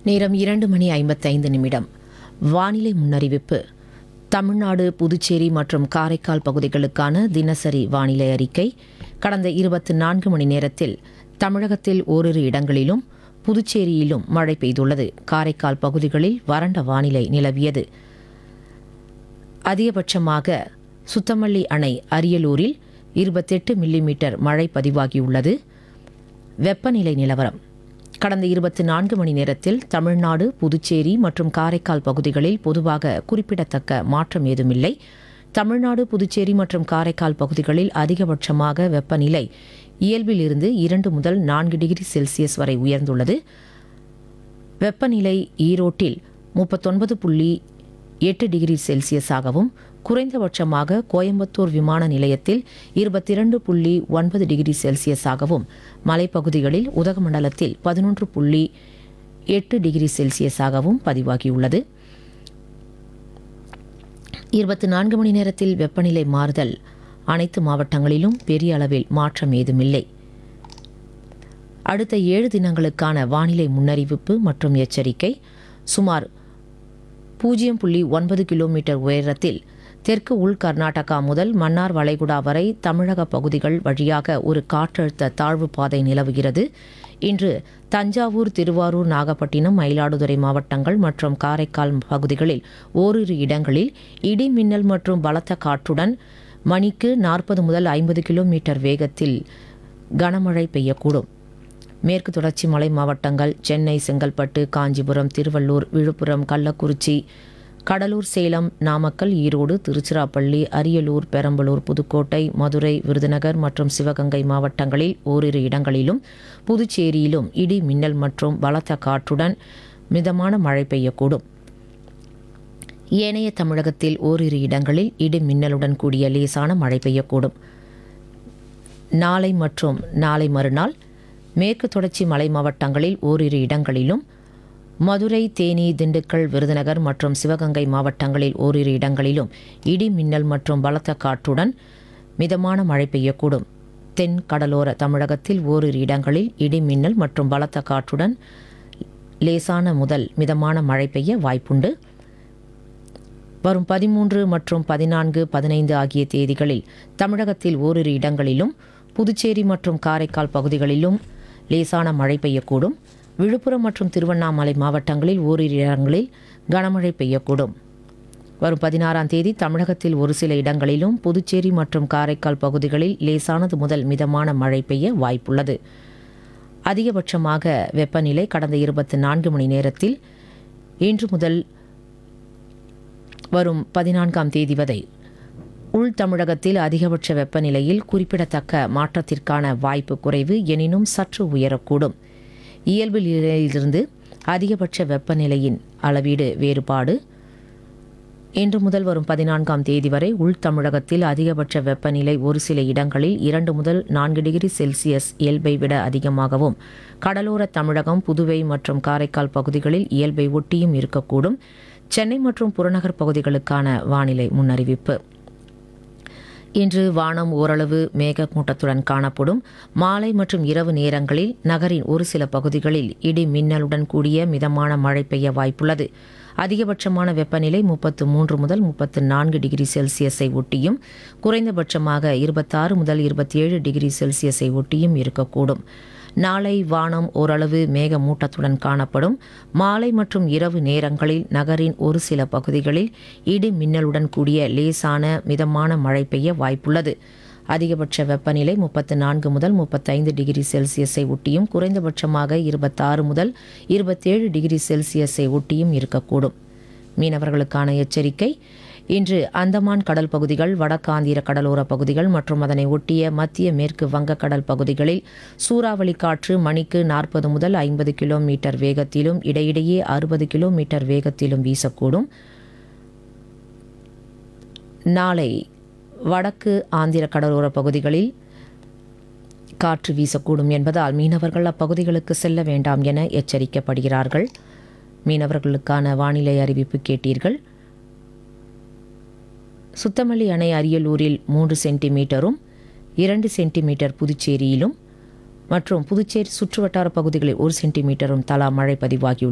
நேரம் இரண்டு மணி ஐம்பத்தைந்து நிமிடம் வானிலை முன்னறிவிப்பு தமிழ்நாடு புதுச்சேரி மற்றும் காரைக்கால் பகுதிகளுக்கான தினசரி வானிலை அறிக்கை கடந்த இருபத்தி நான்கு மணி நேரத்தில் தமிழகத்தில் ஓரிரு இடங்களிலும் புதுச்சேரியிலும் மழை பெய்துள்ளது காரைக்கால் பகுதிகளில் வறண்ட வானிலை நிலவியது அதிகபட்சமாக சுத்தமல்லி அணை அரியலூரில் இருபத்தெட்டு மில்லிமீட்டர் மழை பதிவாகியுள்ளது வெப்பநிலை நிலவரம் கடந்த இருபத்தி நான்கு மணி நேரத்தில் தமிழ்நாடு புதுச்சேரி மற்றும் காரைக்கால் பகுதிகளில் பொதுவாக குறிப்பிடத்தக்க மாற்றம் ஏதுமில்லை தமிழ்நாடு புதுச்சேரி மற்றும் காரைக்கால் பகுதிகளில் அதிகபட்சமாக வெப்பநிலை இயல்பிலிருந்து இரண்டு முதல் நான்கு டிகிரி செல்சியஸ் வரை உயர்ந்துள்ளது வெப்பநிலை ஈரோட்டில் முப்பத்தொன்பது புள்ளி எட்டு டிகிரி செல்சியஸாகவும் குறைந்தபட்சமாக கோயம்புத்தூர் விமான நிலையத்தில் இருபத்திரண்டு புள்ளி ஒன்பது டிகிரி செல்சியஸாகவும் மலைப்பகுதிகளில் உதகமண்டலத்தில் பதினொன்று புள்ளி எட்டு டிகிரி செல்சியஸாகவும் பதிவாகியுள்ளது இருபத்தி நான்கு மணி நேரத்தில் வெப்பநிலை மாறுதல் அனைத்து மாவட்டங்களிலும் பெரிய அளவில் மாற்றம் ஏதுமில்லை அடுத்த ஏழு தினங்களுக்கான வானிலை முன்னறிவிப்பு மற்றும் எச்சரிக்கை சுமார் பூஜ்ஜியம் புள்ளி ஒன்பது கிலோமீட்டர் உயரத்தில் தெற்கு உள் கர்நாடகா முதல் மன்னார் வளைகுடா வரை தமிழக பகுதிகள் வழியாக ஒரு காற்றழுத்த தாழ்வு பாதை நிலவுகிறது இன்று தஞ்சாவூர் திருவாரூர் நாகப்பட்டினம் மயிலாடுதுறை மாவட்டங்கள் மற்றும் காரைக்கால் பகுதிகளில் ஓரிரு இடங்களில் இடி மின்னல் மற்றும் பலத்த காற்றுடன் மணிக்கு நாற்பது முதல் ஐம்பது கிலோமீட்டர் வேகத்தில் கனமழை பெய்யக்கூடும் மேற்கு தொடர்ச்சி மலை மாவட்டங்கள் சென்னை செங்கல்பட்டு காஞ்சிபுரம் திருவள்ளூர் விழுப்புரம் கள்ளக்குறிச்சி கடலூர் சேலம் நாமக்கல் ஈரோடு திருச்சிராப்பள்ளி அரியலூர் பெரம்பலூர் புதுக்கோட்டை மதுரை விருதுநகர் மற்றும் சிவகங்கை மாவட்டங்களில் ஓரிரு இடங்களிலும் புதுச்சேரியிலும் இடி மின்னல் மற்றும் பலத்த காற்றுடன் மிதமான மழை பெய்யக்கூடும் ஏனைய தமிழகத்தில் ஓரிரு இடங்களில் இடி மின்னலுடன் கூடிய லேசான மழை பெய்யக்கூடும் நாளை மற்றும் நாளை மறுநாள் மேற்கு தொடர்ச்சி மலை மாவட்டங்களில் ஓரிரு இடங்களிலும் மதுரை தேனி திண்டுக்கல் விருதுநகர் மற்றும் சிவகங்கை மாவட்டங்களில் ஓரிரு இடங்களிலும் இடி மின்னல் மற்றும் பலத்த காற்றுடன் மிதமான மழை பெய்யக்கூடும் தென் கடலோர தமிழகத்தில் ஓரிரு இடங்களில் இடி மின்னல் மற்றும் பலத்த காற்றுடன் லேசான முதல் மிதமான மழை பெய்ய வாய்ப்புண்டு வரும் பதிமூன்று மற்றும் பதினான்கு பதினைந்து ஆகிய தேதிகளில் தமிழகத்தில் ஓரிரு இடங்களிலும் புதுச்சேரி மற்றும் காரைக்கால் பகுதிகளிலும் லேசான மழை பெய்யக்கூடும் விழுப்புரம் மற்றும் திருவண்ணாமலை மாவட்டங்களில் ஓரிரு இடங்களில் கனமழை பெய்யக்கூடும் வரும் பதினாறாம் தேதி தமிழகத்தில் ஒரு சில இடங்களிலும் புதுச்சேரி மற்றும் காரைக்கால் பகுதிகளில் லேசானது முதல் மிதமான மழை பெய்ய வாய்ப்புள்ளது அதிகபட்சமாக வெப்பநிலை கடந்த இருபத்தி நான்கு மணி நேரத்தில் இன்று முதல் வரும் பதினான்காம் தேதி வரை உள் தமிழகத்தில் அதிகபட்ச வெப்பநிலையில் குறிப்பிடத்தக்க மாற்றத்திற்கான வாய்ப்பு குறைவு எனினும் சற்று உயரக்கூடும் இயல்பு நிலையிலிருந்து அதிகபட்ச வெப்பநிலையின் அளவீடு வேறுபாடு இன்று முதல் வரும் பதினான்காம் தேதி வரை உள் தமிழகத்தில் அதிகபட்ச வெப்பநிலை ஒரு சில இடங்களில் இரண்டு முதல் நான்கு டிகிரி செல்சியஸ் இயல்பை விட அதிகமாகவும் கடலோர தமிழகம் புதுவை மற்றும் காரைக்கால் பகுதிகளில் இயல்பை ஒட்டியும் இருக்கக்கூடும் சென்னை மற்றும் புறநகர் பகுதிகளுக்கான வானிலை முன்னறிவிப்பு இன்று வானம் ஓரளவு மேகமூட்டத்துடன் காணப்படும் மாலை மற்றும் இரவு நேரங்களில் நகரின் ஒரு சில பகுதிகளில் இடி மின்னலுடன் கூடிய மிதமான மழை பெய்ய வாய்ப்புள்ளது அதிகபட்சமான வெப்பநிலை முப்பத்து மூன்று முதல் முப்பத்து நான்கு டிகிரி செல்சியஸை ஒட்டியும் குறைந்தபட்சமாக இருபத்தாறு முதல் இருபத்தி ஏழு டிகிரி செல்சியஸை ஒட்டியும் இருக்கக்கூடும் நாளை வானம் ஓரளவு மேகமூட்டத்துடன் காணப்படும் மாலை மற்றும் இரவு நேரங்களில் நகரின் ஒரு சில பகுதிகளில் இடி மின்னலுடன் கூடிய லேசான மிதமான மழை பெய்ய வாய்ப்புள்ளது அதிகபட்ச வெப்பநிலை முப்பத்து நான்கு முதல் முப்பத்தைந்து டிகிரி செல்சியஸை ஒட்டியும் குறைந்தபட்சமாக இருபத்தாறு முதல் இருபத்தேழு டிகிரி செல்சியஸை ஒட்டியும் இருக்கக்கூடும் மீனவர்களுக்கான எச்சரிக்கை இன்று அந்தமான் கடல் பகுதிகள் வடக்காந்திர கடலோர பகுதிகள் மற்றும் அதனை ஒட்டிய மத்திய மேற்கு வங்கக்கடல் பகுதிகளில் சூறாவளி காற்று மணிக்கு நாற்பது முதல் ஐம்பது கிலோமீட்டர் வேகத்திலும் இடையிடையே அறுபது கிலோமீட்டர் வேகத்திலும் வீசக்கூடும் நாளை வடக்கு ஆந்திர கடலோர பகுதிகளில் காற்று வீசக்கூடும் என்பதால் மீனவர்கள் அப்பகுதிகளுக்கு செல்ல வேண்டாம் என எச்சரிக்கப்படுகிறார்கள் மீனவர்களுக்கான வானிலை அறிவிப்பு கேட்டீர்கள் சுத்தமல்லி அணை அரியலூரில் மூன்று சென்டிமீட்டரும் இரண்டு சென்டிமீட்டர் புதுச்சேரியிலும் மற்றும் புதுச்சேரி சுற்றுவட்டார பகுதிகளில் ஒரு சென்டிமீட்டரும் தலா மழை பதிவாகியுள்ளது